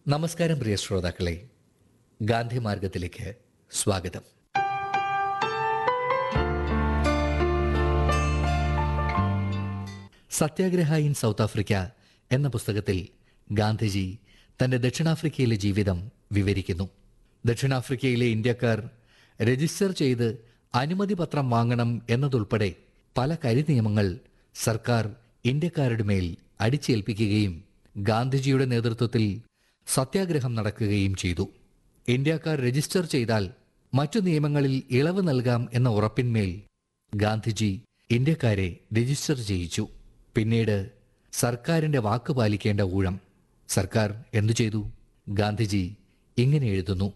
നമസ്കാരം പ്രിയ ശ്രോതാക്കളെ ഗാന്ധി മാർഗത്തിലേക്ക് സ്വാഗതം സത്യാഗ്രഹ ഇൻ സൗത്ത് ആഫ്രിക്ക എന്ന പുസ്തകത്തിൽ ഗാന്ധിജി തന്റെ ദക്ഷിണാഫ്രിക്കയിലെ ജീവിതം വിവരിക്കുന്നു ദക്ഷിണാഫ്രിക്കയിലെ ഇന്ത്യക്കാർ രജിസ്റ്റർ ചെയ്ത് അനുമതി പത്രം വാങ്ങണം എന്നതുൾപ്പെടെ പല കരിനിയമങ്ങൾ സർക്കാർ ഇന്ത്യക്കാരുടെ മേൽ അടിച്ചേൽപ്പിക്കുകയും ഗാന്ധിജിയുടെ നേതൃത്വത്തിൽ സത്യാഗ്രഹം നടക്കുകയും ചെയ്തു ഇന്ത്യക്കാർ രജിസ്റ്റർ ചെയ്താൽ മറ്റു നിയമങ്ങളിൽ ഇളവ് നൽകാം എന്ന ഉറപ്പിന്മേൽ ഗാന്ധിജി ഇന്ത്യക്കാരെ രജിസ്റ്റർ ചെയ്യിച്ചു പിന്നീട് സർക്കാരിന്റെ വാക്ക് പാലിക്കേണ്ട ഊഴം സർക്കാർ എന്തു ചെയ്തു ഗാന്ധിജി ഇങ്ങനെ എഴുതുന്നു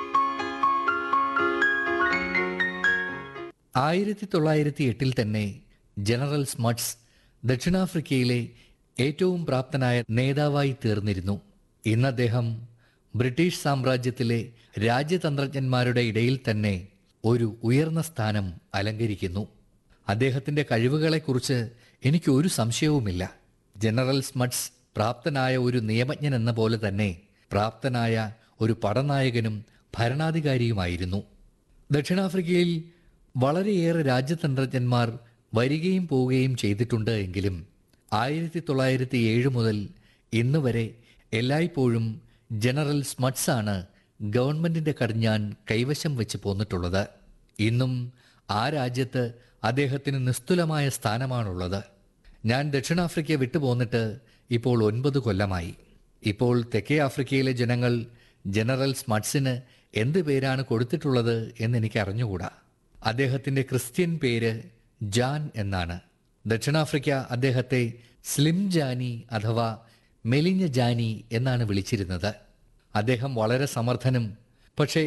ആയിരത്തി തൊള്ളായിരത്തി എട്ടിൽ തന്നെ ജനറൽ സ്മട്സ് ദക്ഷിണാഫ്രിക്കയിലെ ഏറ്റവും പ്രാപ്തനായ നേതാവായി തീർന്നിരുന്നു ഇന്ന് അദ്ദേഹം ബ്രിട്ടീഷ് സാമ്രാജ്യത്തിലെ രാജ്യതന്ത്രജ്ഞന്മാരുടെ ഇടയിൽ തന്നെ ഒരു ഉയർന്ന സ്ഥാനം അലങ്കരിക്കുന്നു അദ്ദേഹത്തിന്റെ കഴിവുകളെക്കുറിച്ച് എനിക്ക് ഒരു സംശയവുമില്ല ജനറൽ സ്മട്സ് പ്രാപ്തനായ ഒരു നിയമജ്ഞൻ എന്ന പോലെ തന്നെ പ്രാപ്തനായ ഒരു പടനായകനും ഭരണാധികാരിയുമായിരുന്നു ദക്ഷിണാഫ്രിക്കയിൽ വളരെയേറെ രാജ്യതന്ത്രജ്ഞന്മാർ വരികയും പോവുകയും ചെയ്തിട്ടുണ്ട് എങ്കിലും ആയിരത്തി തൊള്ളായിരത്തി ഏഴ് മുതൽ ഇന്ന് വരെ എല്ലായ്പ്പോഴും ജനറൽ സ്മട്സ് ആണ് ഗവൺമെന്റിന്റെ കടിഞ്ഞാൻ കൈവശം വെച്ച് പോന്നിട്ടുള്ളത് ഇന്നും ആ രാജ്യത്ത് അദ്ദേഹത്തിന് നിസ്തുലമായ സ്ഥാനമാണുള്ളത് ഞാൻ ദക്ഷിണാഫ്രിക്ക വിട്ടുപോന്നിട്ട് ഇപ്പോൾ ഒൻപത് കൊല്ലമായി ഇപ്പോൾ തെക്കേ ആഫ്രിക്കയിലെ ജനങ്ങൾ ജനറൽ സ്മട്സിന് എന്ത് പേരാണ് കൊടുത്തിട്ടുള്ളത് എന്ന് എനിക്ക് അറിഞ്ഞുകൂടാ അദ്ദേഹത്തിന്റെ ക്രിസ്ത്യൻ പേര് ജാൻ എന്നാണ് ദക്ഷിണാഫ്രിക്ക അദ്ദേഹത്തെ സ്ലിം ജാനി അഥവാ മെലിഞ്ഞ ജാനി എന്നാണ് വിളിച്ചിരുന്നത് അദ്ദേഹം വളരെ സമർത്ഥനും പക്ഷേ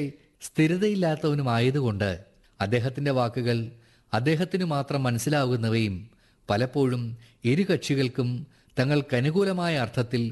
സ്ഥിരതയില്ലാത്തവനുമായതുകൊണ്ട് അദ്ദേഹത്തിന്റെ വാക്കുകൾ അദ്ദേഹത്തിന് മാത്രം മനസ്സിലാകുന്നവയും പലപ്പോഴും ഇരു കക്ഷികൾക്കും തങ്ങൾക്ക് അനുകൂലമായ അർത്ഥത്തിൽ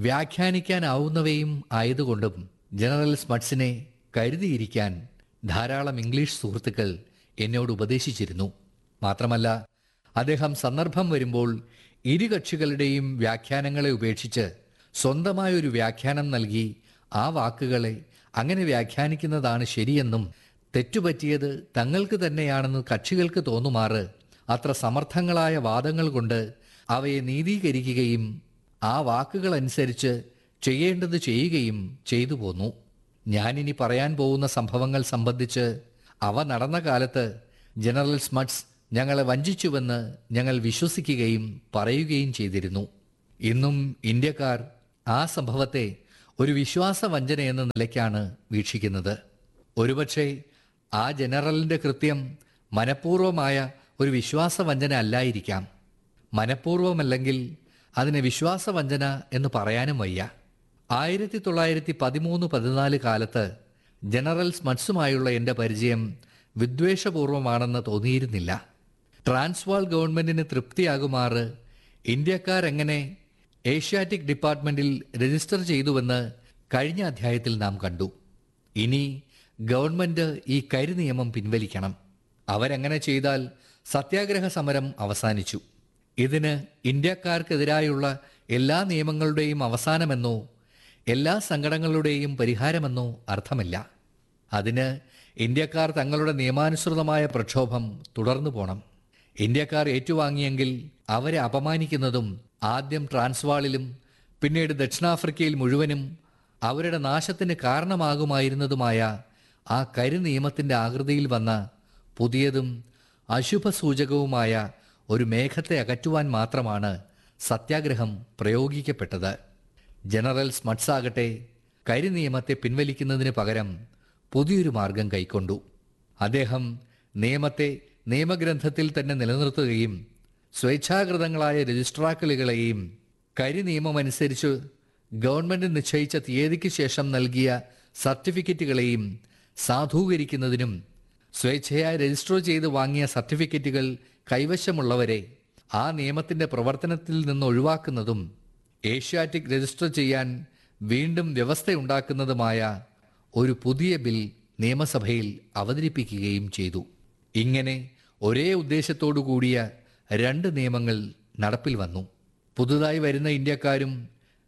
വ്യാഖ്യാനിക്കാനാവുന്നവയും ആയതുകൊണ്ടും ജനറൽ സ്മട്സിനെ കരുതിയിരിക്കാൻ ധാരാളം ഇംഗ്ലീഷ് സുഹൃത്തുക്കൾ എന്നോട് ഉപദേശിച്ചിരുന്നു മാത്രമല്ല അദ്ദേഹം സന്ദർഭം വരുമ്പോൾ ഇരു കക്ഷികളുടെയും വ്യാഖ്യാനങ്ങളെ ഉപേക്ഷിച്ച് സ്വന്തമായ ഒരു വ്യാഖ്യാനം നൽകി ആ വാക്കുകളെ അങ്ങനെ വ്യാഖ്യാനിക്കുന്നതാണ് ശരിയെന്നും തെറ്റുപറ്റിയത് തങ്ങൾക്ക് തന്നെയാണെന്ന് കക്ഷികൾക്ക് തോന്നുമാറ് അത്ര സമർത്ഥങ്ങളായ വാദങ്ങൾ കൊണ്ട് അവയെ നീതീകരിക്കുകയും ആ വാക്കുകൾ അനുസരിച്ച് ചെയ്യേണ്ടത് ചെയ്യുകയും ചെയ്തു പോന്നു ഞാനിനി പറയാൻ പോകുന്ന സംഭവങ്ങൾ സംബന്ധിച്ച് അവ നടന്ന കാലത്ത് ജനറൽ സ്മട്സ് ഞങ്ങളെ വഞ്ചിച്ചുവെന്ന് ഞങ്ങൾ വിശ്വസിക്കുകയും പറയുകയും ചെയ്തിരുന്നു ഇന്നും ഇന്ത്യക്കാർ ആ സംഭവത്തെ ഒരു വിശ്വാസവഞ്ചന എന്ന നിലയ്ക്കാണ് വീക്ഷിക്കുന്നത് ഒരുപക്ഷെ ആ ജനറലിന്റെ കൃത്യം മനഃപൂർവമായ ഒരു വിശ്വാസവഞ്ചന അല്ലായിരിക്കാം മനഃപൂർവമല്ലെങ്കിൽ അതിനെ വിശ്വാസവഞ്ചന എന്ന് പറയാനും വയ്യ ആയിരത്തി തൊള്ളായിരത്തി പതിമൂന്ന് പതിനാല് കാലത്ത് ജനറൽ സ്മട്സുമായുള്ള എൻ്റെ പരിചയം വിദ്വേഷപൂർവമാണെന്ന് തോന്നിയിരുന്നില്ല ട്രാൻസ്വാൾ ഗവൺമെന്റിന് തൃപ്തിയാകുമാറ് ഇന്ത്യക്കാരെങ്ങനെ ഏഷ്യാറ്റിക് ഡിപ്പാർട്ട്മെന്റിൽ രജിസ്റ്റർ ചെയ്തുവെന്ന് കഴിഞ്ഞ അധ്യായത്തിൽ നാം കണ്ടു ഇനി ഗവൺമെന്റ് ഈ കരി നിയമം പിൻവലിക്കണം അവരെങ്ങനെ ചെയ്താൽ സത്യാഗ്രഹ സമരം അവസാനിച്ചു ഇതിന് ഇന്ത്യക്കാർക്കെതിരായുള്ള എല്ലാ നിയമങ്ങളുടെയും അവസാനമെന്നോ എല്ലാ സങ്കടങ്ങളുടെയും പരിഹാരമെന്നോ അർത്ഥമില്ല അതിന് ഇന്ത്യക്കാർ തങ്ങളുടെ നിയമാനുസൃതമായ പ്രക്ഷോഭം തുടർന്നു പോണം ഇന്ത്യക്കാർ ഏറ്റുവാങ്ങിയെങ്കിൽ അവരെ അപമാനിക്കുന്നതും ആദ്യം ട്രാൻസ്വാളിലും പിന്നീട് ദക്ഷിണാഫ്രിക്കയിൽ മുഴുവനും അവരുടെ നാശത്തിന് കാരണമാകുമായിരുന്നതുമായ ആ കരു നിയമത്തിന്റെ ആകൃതിയിൽ വന്ന പുതിയതും അശുഭസൂചകവുമായ ഒരു മേഘത്തെ അകറ്റുവാൻ മാത്രമാണ് സത്യാഗ്രഹം പ്രയോഗിക്കപ്പെട്ടത് ജനറൽ സ്മട്സ് ആകട്ടെ കരി നിയമത്തെ പിൻവലിക്കുന്നതിന് പകരം പുതിയൊരു മാർഗം കൈക്കൊണ്ടു അദ്ദേഹം നിയമത്തെ നിയമഗ്രന്ഥത്തിൽ തന്നെ നിലനിർത്തുകയും സ്വേച്ഛാകൃതങ്ങളായ രജിസ്ട്രാക്കളുകളെയും കരി നിയമമനുസരിച്ച് ഗവൺമെന്റ് നിശ്ചയിച്ച തീയതിക്ക് ശേഷം നൽകിയ സർട്ടിഫിക്കറ്റുകളെയും സാധൂകരിക്കുന്നതിനും സ്വേച്ഛയായി രജിസ്റ്റർ ചെയ്ത് വാങ്ങിയ സർട്ടിഫിക്കറ്റുകൾ കൈവശമുള്ളവരെ ആ നിയമത്തിന്റെ പ്രവർത്തനത്തിൽ നിന്ന് ഒഴിവാക്കുന്നതും ഏഷ്യാറ്റിക് രജിസ്റ്റർ ചെയ്യാൻ വീണ്ടും വ്യവസ്ഥയുണ്ടാക്കുന്നതുമായ ഒരു പുതിയ ബിൽ നിയമസഭയിൽ അവതരിപ്പിക്കുകയും ചെയ്തു ഇങ്ങനെ ഒരേ ഉദ്ദേശത്തോടു കൂടിയ രണ്ട് നിയമങ്ങൾ നടപ്പിൽ വന്നു പുതുതായി വരുന്ന ഇന്ത്യക്കാരും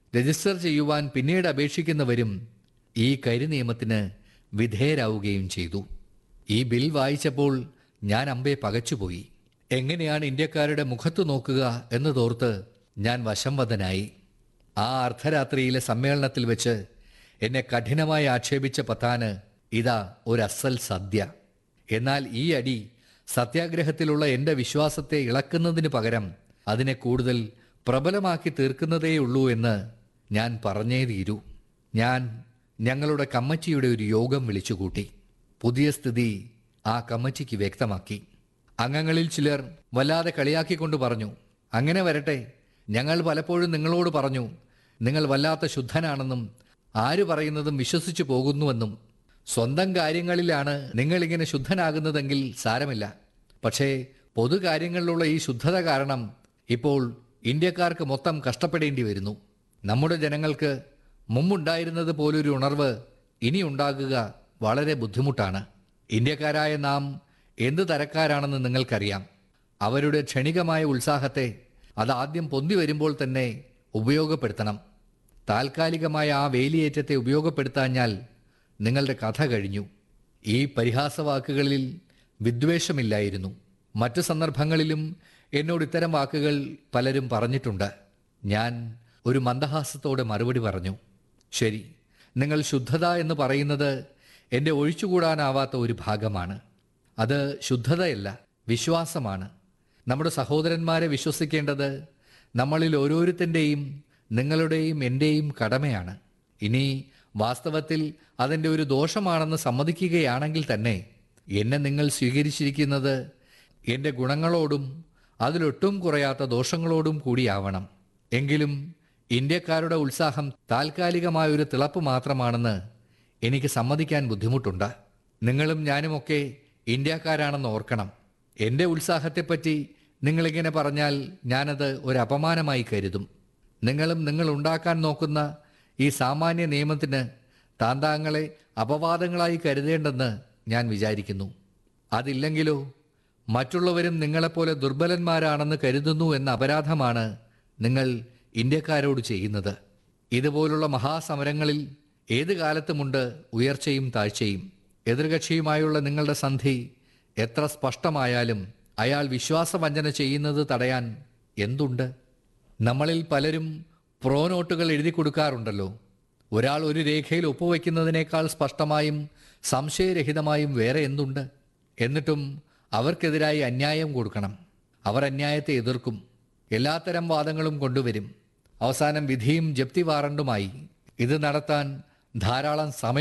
രജിസ്റ്റർ ചെയ്യുവാൻ പിന്നീട് അപേക്ഷിക്കുന്നവരും ഈ കരി നിയമത്തിന് വിധേയരാവുകയും ചെയ്തു ഈ ബിൽ വായിച്ചപ്പോൾ ഞാൻ അമ്പെ പകച്ചുപോയി എങ്ങനെയാണ് ഇന്ത്യക്കാരുടെ മുഖത്ത് നോക്കുക എന്ന് തോർത്ത് ഞാൻ വശംവദനായി ആ അർദ്ധരാത്രിയിലെ സമ്മേളനത്തിൽ വെച്ച് എന്നെ കഠിനമായി ആക്ഷേപിച്ച പത്താന് ഇതാ ഒരു അസൽ സദ്യ എന്നാൽ ഈ അടി സത്യാഗ്രഹത്തിലുള്ള എൻ്റെ വിശ്വാസത്തെ ഇളക്കുന്നതിന് പകരം അതിനെ കൂടുതൽ പ്രബലമാക്കി തീർക്കുന്നതേയുള്ളൂ എന്ന് ഞാൻ പറഞ്ഞേ തീരൂ ഞാൻ ഞങ്ങളുടെ കമ്മറ്റിയുടെ ഒരു യോഗം വിളിച്ചുകൂട്ടി പുതിയ സ്ഥിതി ആ കമ്മറ്റിക്ക് വ്യക്തമാക്കി അംഗങ്ങളിൽ ചിലർ വല്ലാതെ കളിയാക്കിക്കൊണ്ട് പറഞ്ഞു അങ്ങനെ വരട്ടെ ഞങ്ങൾ പലപ്പോഴും നിങ്ങളോട് പറഞ്ഞു നിങ്ങൾ വല്ലാത്ത ശുദ്ധനാണെന്നും ആര് പറയുന്നതും വിശ്വസിച്ചു പോകുന്നുവെന്നും സ്വന്തം കാര്യങ്ങളിലാണ് നിങ്ങളിങ്ങനെ ശുദ്ധനാകുന്നതെങ്കിൽ സാരമില്ല പക്ഷേ പൊതുകാര്യങ്ങളിലുള്ള ഈ ശുദ്ധത കാരണം ഇപ്പോൾ ഇന്ത്യക്കാർക്ക് മൊത്തം കഷ്ടപ്പെടേണ്ടി വരുന്നു നമ്മുടെ ജനങ്ങൾക്ക് മുമ്പുണ്ടായിരുന്നത് പോലൊരു ഉണർവ് ഇനി ഉണ്ടാകുക വളരെ ബുദ്ധിമുട്ടാണ് ഇന്ത്യക്കാരായ നാം എന്ത് തരക്കാരാണെന്ന് നിങ്ങൾക്കറിയാം അവരുടെ ക്ഷണികമായ ഉത്സാഹത്തെ അത് ആദ്യം പൊന്തി വരുമ്പോൾ തന്നെ ഉപയോഗപ്പെടുത്തണം താൽക്കാലികമായ ആ വേലിയേറ്റത്തെ ഉപയോഗപ്പെടുത്താഞ്ഞാൽ നിങ്ങളുടെ കഥ കഴിഞ്ഞു ഈ പരിഹാസവാക്കുകളിൽ വിദ്വേഷമില്ലായിരുന്നു മറ്റു സന്ദർഭങ്ങളിലും എന്നോട് ഇത്തരം വാക്കുകൾ പലരും പറഞ്ഞിട്ടുണ്ട് ഞാൻ ഒരു മന്ദഹാസത്തോടെ മറുപടി പറഞ്ഞു ശരി നിങ്ങൾ ശുദ്ധത എന്ന് പറയുന്നത് എൻ്റെ ഒഴിച്ചുകൂടാനാവാത്ത ഒരു ഭാഗമാണ് അത് ശുദ്ധതയല്ല വിശ്വാസമാണ് നമ്മുടെ സഹോദരന്മാരെ വിശ്വസിക്കേണ്ടത് നമ്മളിൽ ഓരോരുത്തൻ്റെയും നിങ്ങളുടെയും എൻ്റെയും കടമയാണ് ഇനി വാസ്തവത്തിൽ അതിൻ്റെ ഒരു ദോഷമാണെന്ന് സമ്മതിക്കുകയാണെങ്കിൽ തന്നെ എന്നെ നിങ്ങൾ സ്വീകരിച്ചിരിക്കുന്നത് എൻ്റെ ഗുണങ്ങളോടും അതിലൊട്ടും കുറയാത്ത ദോഷങ്ങളോടും കൂടിയാവണം എങ്കിലും ഇന്ത്യക്കാരുടെ ഉത്സാഹം താൽക്കാലികമായ ഒരു തിളപ്പ് മാത്രമാണെന്ന് എനിക്ക് സമ്മതിക്കാൻ ബുദ്ധിമുട്ടുണ്ട് നിങ്ങളും ഞാനുമൊക്കെ ഇന്ത്യക്കാരാണെന്ന് ഓർക്കണം എൻ്റെ ഉത്സാഹത്തെപ്പറ്റി നിങ്ങളിങ്ങനെ പറഞ്ഞാൽ ഞാനത് ഒരു അപമാനമായി കരുതും നിങ്ങളും നിങ്ങൾ ഉണ്ടാക്കാൻ നോക്കുന്ന ഈ സാമാന്യ നിയമത്തിന് താന്താങ്ങളെ അപവാദങ്ങളായി കരുതേണ്ടെന്ന് ഞാൻ വിചാരിക്കുന്നു അതില്ലെങ്കിലോ മറ്റുള്ളവരും നിങ്ങളെപ്പോലെ ദുർബലന്മാരാണെന്ന് കരുതുന്നു എന്ന അപരാധമാണ് നിങ്ങൾ ഇന്ത്യക്കാരോട് ചെയ്യുന്നത് ഇതുപോലുള്ള മഹാസമരങ്ങളിൽ ഏത് കാലത്തുമുണ്ട് ഉയർച്ചയും താഴ്ചയും എതിർകക്ഷിയുമായുള്ള നിങ്ങളുടെ സന്ധി എത്ര സ്പഷ്ടമായാലും അയാൾ വിശ്വാസവഞ്ചന ചെയ്യുന്നത് തടയാൻ എന്തുണ്ട് നമ്മളിൽ പലരും പ്രോ നോട്ടുകൾ എഴുതി കൊടുക്കാറുണ്ടല്ലോ ഒരാൾ ഒരു രേഖയിൽ ഒപ്പുവെക്കുന്നതിനേക്കാൾ സ്പഷ്ടമായും സംശയരഹിതമായും വേറെ എന്തുണ്ട് എന്നിട്ടും അവർക്കെതിരായി അന്യായം കൊടുക്കണം അവർ അന്യായത്തെ എതിർക്കും എല്ലാത്തരം വാദങ്ങളും കൊണ്ടുവരും അവസാനം വിധിയും ജപ്തി വാറണ്ടുമായി ഇത് നടത്താൻ ധാരാളം സമയം